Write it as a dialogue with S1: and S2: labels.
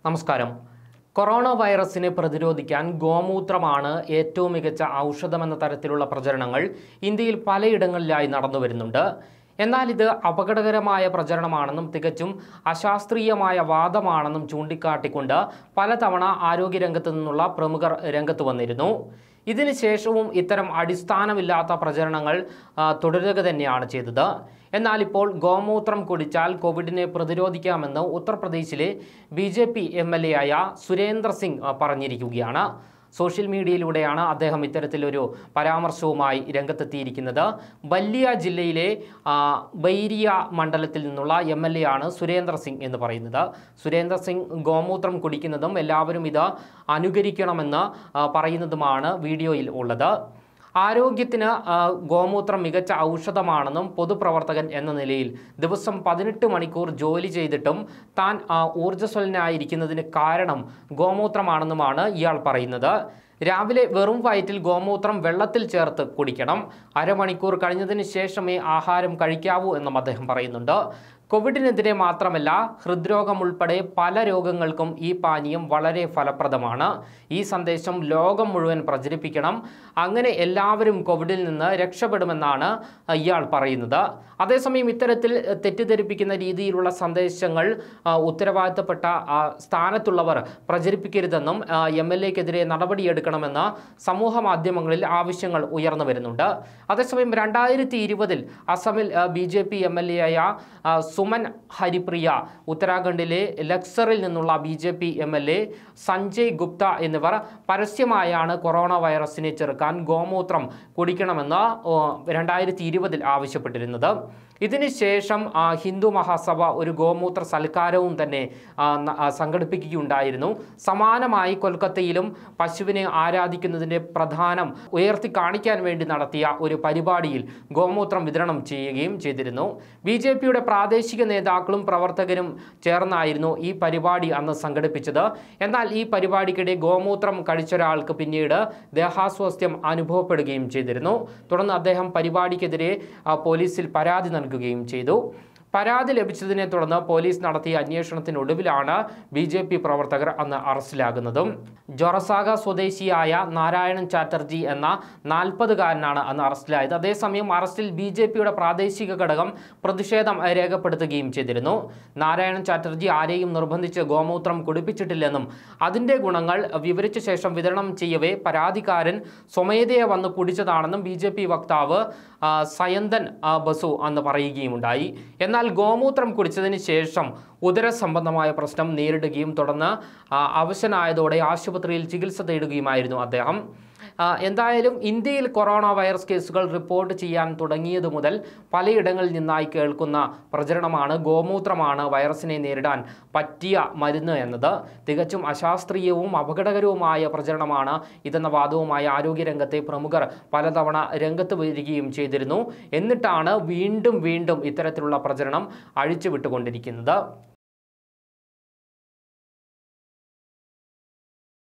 S1: നമസ്കാരം കൊറോണ വൈറസിനെ പ്രതിരോധിക്കാൻ ഗോമൂത്രമാണ് ഏറ്റവും മികച്ച ഔഷധമെന്ന തരത്തിലുള്ള പ്രചരണങ്ങൾ ഇന്ത്യയിൽ പലയിടങ്ങളിലായി നടന്നു വരുന്നുണ്ട് എന്നാൽ ഇത് അപകടകരമായ പ്രചരണമാണെന്നും തികച്ചും അശാസ്ത്രീയമായ വാദമാണെന്നും ചൂണ്ടിക്കാട്ടിക്കൊണ്ട് പലതവണ ആരോഗ്യരംഗത്തു നിന്നുള്ള പ്രമുഖർ രംഗത്ത് വന്നിരുന്നു ഇതിന് ശേഷവും ഇത്തരം അടിസ്ഥാനമില്ലാത്ത പ്രചരണങ്ങൾ ആ, തുടരുക തന്നെയാണ് ചെയ്തത് എന്നാൽ ഇപ്പോൾ ഗോമൂത്രം കുടിച്ചാൽ കോവിഡിനെ പ്രതിരോധിക്കാമെന്ന് ഉത്തർപ്രദേശിലെ B J P M L A ആയ സുരേന്ദ്ര സിംഗ് ആ, പറഞ്ഞിരിക്കുകയാണ് സോഷ്യൽ മീഡിയയിലൂടെയാണ് അദ്ദേഹം ഇത്തരത്തിലൊരു പരാമർശവുമായി രംഗത്തെത്തിയിരിക്കുന്നത് ബല്ലിയ ജില്ലയിലെ ആ, ബൈരിയ മണ്ഡലത്തിൽ നിന്നുള്ള എം എൽ എ ആണ് സുരേന്ദ്ര സിംഗ് എന്ന് പറയുന്നത് സുരേന്ദ്ര സിംഗ് ഗോമൂത്രം കുടിക്കുന്നതും എല്ലാവരും ഇത് അനുകരിക്കണമെന്ന് ആ, പറയുന്നതുമാണ് വീഡിയോയിൽ ഉള്ളത് ആരോഗ്യത്തിന് ആ, ഗോമൂത്രം മികച്ച ഔഷധമാണെന്നും പൊതുപ്രവർത്തകൻ എന്ന നിലയിൽ ദിവസം പതിനെട്ട് മണിക്കൂർ ജോലി ചെയ്തിട്ടും താൻ ആ, ഊർജ്ജസ്വലനായിരിക്കുന്നതിന് കാരണം ഗോമൂത്രമാണെന്നുമാണ് ഇയാൾ പറയുന്നത് രാവിലെ വെറും വയറ്റിൽ ഗോമൂത്രം വെള്ളത്തിൽ ചേർത്ത് കുടിക്കണം അരമണിക്കൂർ കഴിഞ്ഞതിന് ശേഷമേ ആഹാരം കഴിക്കാവൂ എന്നും അദ്ദേഹം പറയുന്നുണ്ട് കോവിഡിനെതിരെ മാത്രമല്ല ഹൃദ്രോഗം ഉൾപ്പെടെ പല രോഗങ്ങൾക്കും ഈ പാനീയം വളരെ ഫലപ്രദമാണ് ഈ സന്ദേശം ലോകം മുഴുവൻ പ്രചരിപ്പിക്കണം അങ്ങനെ എല്ലാവരും കോവിഡിൽ നിന്ന് രക്ഷപ്പെടുമെന്നാണ് ഇയാൾ പറയുന്നത് അതേസമയം ഇത്തരത്തിൽ തെറ്റിദ്ധരിപ്പിക്കുന്ന രീതിയിലുള്ള സന്ദേശങ്ങൾ ആ, ഉത്തരവാദിത്തപ്പെട്ട ആ, സ്ഥാനത്തുള്ളവർ പ്രചരിപ്പിക്കരുതെന്നും എം എൽ എക്കെതിരെ നടപടിയെടുക്കണമെന്ന് സമൂഹ മാധ്യമങ്ങളിൽ ആവശ്യങ്ങൾ ഉയർന്നു വരുന്നുണ്ട് അതേസമയം രണ്ടായിരത്തി ഇരുപതിൽ അസമിൽ B J P M L A ആയ ആ, സുമൻ ഹരിപ്രിയ ഉത്തരാഖണ്ഡിലെ ലക്സറിൽ നിന്നുള്ള B J P M L A Sanjay Gupta എന്നിവർ പരസ്യമായാണ് കൊറോണ വൈറസിനെ ചെറുക്കാൻ ഗോമൂത്രം കുടിക്കണമെന്ന് രണ്ടായിരത്തി ഇരുപതിൽ ആവശ്യപ്പെട്ടിരുന്നത് ഇതിനുശേഷം ആ, ഹിന്ദു മഹാസഭ ഒരു ഗോമൂത്ര സൽക്കാരവും തന്നെ ആ, ന- ആ, സംഘടിപ്പിക്കുകയുണ്ടായിരുന്നു സമാനമായി കൊൽക്കത്തയിലും പശുവിനെ ആരാധിക്കുന്നതിൻ്റെ പ്രധാനം ഉയർത്തി കാണിക്കാൻ വേണ്ടി നടത്തിയ ഒരു പരിപാടിയിൽ ഗോമൂത്രം വിതരണം ചെയ്യുകയും ചെയ്തിരുന്നു ബി ജെ പിയുടെ പ്രാദേശിക നേതാക്കളും പ്രവർത്തകരും ചേർന്നായിരുന്നു ഈ പരിപാടി അന്ന് സംഘടിപ്പിച്ചത് എന്നാൽ ഈ പരിപാടിക്കിടെ ഗോമൂത്രം കഴിച്ചൊരാൾക്ക് പിന്നീട് ദേഹാസ്വാസ്ഥ്യം അനുഭവപ്പെടുകയും ചെയ്തിരുന്നു തുടർന്ന് അദ്ദേഹം പരിപാടിക്കെതിരെ ആ, പോലീസിൽ പരാതി നൽകുകയും ചെയ്തു പരാതി ലഭിച്ചതിനെ തുടർന്ന് പോലീസ് നടത്തിയ അന്വേഷണത്തിനൊടുവിലാണ് ബി ജെ പി പ്രവർത്തകർ അന്ന് അറസ്റ്റിലാകുന്നതും ജൊറസാഗ സ്വദേശിയായ നാരായണൻ ചാറ്റർജി എന്ന നാൽപ്പതുകാരനാണ് അന്ന് അറസ്റ്റിലായത് അതേസമയം അറസ്റ്റിൽ ബി ജെ പിയുടെ പ്രാദേശിക ഘടകം പ്രതിഷേധം ഏഹ്, രേഖപ്പെടുത്തുകയും ചെയ്തിരുന്നു നാരായണൻ ചാറ്റർജി ആരെയും നിർബന്ധിച്ച് ഗോമൂത്രം കുടിപ്പിച്ചിട്ടില്ലെന്നും അതിൻ്റെ ഗുണങ്ങൾ വിവരിച്ച ശേഷം വിതരണം ചെയ്യവേ പരാതിക്കാരൻ സ്വമേധയെ വന്ന് കുടിച്ചതാണെന്നും ബി ജെ പി വക്താവ് ആ, സയന്തൻ ആ, ബസു അന്ന് പറയുകയുമുണ്ടായി എന്നാൽ ഗോമൂത്രം കുടിച്ചതിന് ശേഷം ഉദര സംബന്ധമായ പ്രശ്നം നേരിടുകയും തുടർന്ന് ആ, അവശനായതോടെ ആശുപത്രിയിൽ ചികിത്സ തേടുകയുമായിരുന്നു അദ്ദേഹം ആ, എന്തായാലും ഇന്ത്യയിൽ കൊറോണ വൈറസ് കേസുകൾ റിപ്പോർട്ട് ചെയ്യാൻ തുടങ്ങിയതു മുതൽ പലയിടങ്ങളിൽ നിന്നായി കേൾക്കുന്ന പ്രചരണമാണ് ഗോമൂത്രമാണ് വൈറസിനെ നേരിടാൻ പറ്റിയ മരുന്ന് എന്നത് തികച്ചും അശാസ്ത്രീയവും അപകടകരവുമായ പ്രചരണമാണ് ഇതെന്ന വാദവുമായി ആരോഗ്യരംഗത്തെ പ്രമുഖർ പലതവണ രംഗത്ത് വരികയും ചെയ്തിരുന്നു എന്നിട്ടാണ് വീണ്ടും വീണ്ടും ഇത്തരത്തിലുള്ള പ്രചരണം അഴിച്ചുവിട്ടുകൊണ്ടിരിക്കുന്നത്